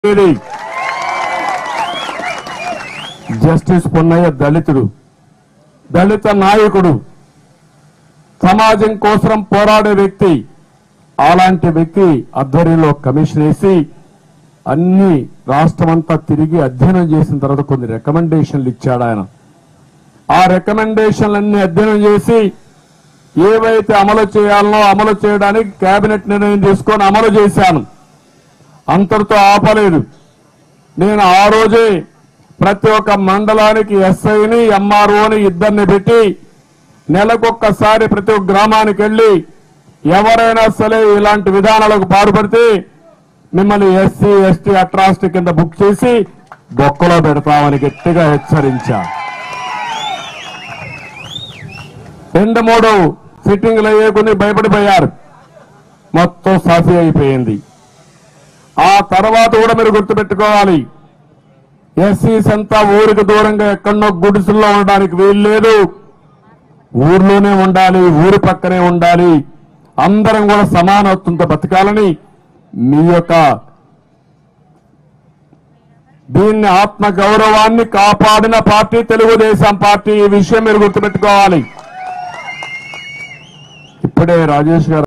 ఇది జస్టిస్ పొన్నయ్య దళితుడు దళిత నాయకుడు సమాజం కోసం పోరాడే వ్యక్తి అలాంటి వ్యక్తి ఆధ్వర్యంలో కమిషన్ వేసి అన్ని రాష్ట్రమంతా తిరిగి అధ్యయనం చేసిన తర్వాత కొన్ని రికమెండేషన్లు ఇచ్చాడు ఆయన ఆ రికమెండేషన్లన్నీ అధ్యయనం చేసి ఏవైతే అమలు చేయాలనో అమలు చేయడానికి కేబినెట్ నిర్ణయం తీసుకొని అమలు చేశాను అంతటితో ఆపలేదు నేను ఆ రోజే ప్రతి ఒక్క మండలానికి ఎస్ఐని ఎంఆర్ఓని ఇద్దరిని పెట్టి నెలకొక్కసారి ప్రతి ఒక్క గ్రామానికి వెళ్లి ఎవరైనా సరే ఇలాంటి విధానాలకు పాల్పడితే మిమ్మల్ని ఎస్సీ ఎస్టీ అట్రాసిటీ కింద బుక్ చేసి బొక్కలో పెడతామని గట్టిగా హెచ్చరించా రెండు మూడు సిట్టింగ్లు అయ్యే కొన్ని భయపడిపోయారు మొత్తం సాఫీ అయిపోయింది ఆ తర్వాత కూడా మీరు గుర్తుపెట్టుకోవాలి ఎస్సీస్ అంతా ఊరికి దూరంగా ఎక్కడో గుడిసెల్లో ఉండడానికి వీలు లేదు ఊర్లోనే ఉండాలి ఊరి పక్కనే ఉండాలి అందరం కూడా సమానత్వంతో బతకాలని మీ యొక్క దీన్ని ఆత్మ గౌరవాన్ని కాపాడిన పార్టీ తెలుగుదేశం పార్టీ ఈ విషయం మీరు గుర్తుపెట్టుకోవాలి ఇప్పుడే రాజేష్ గారు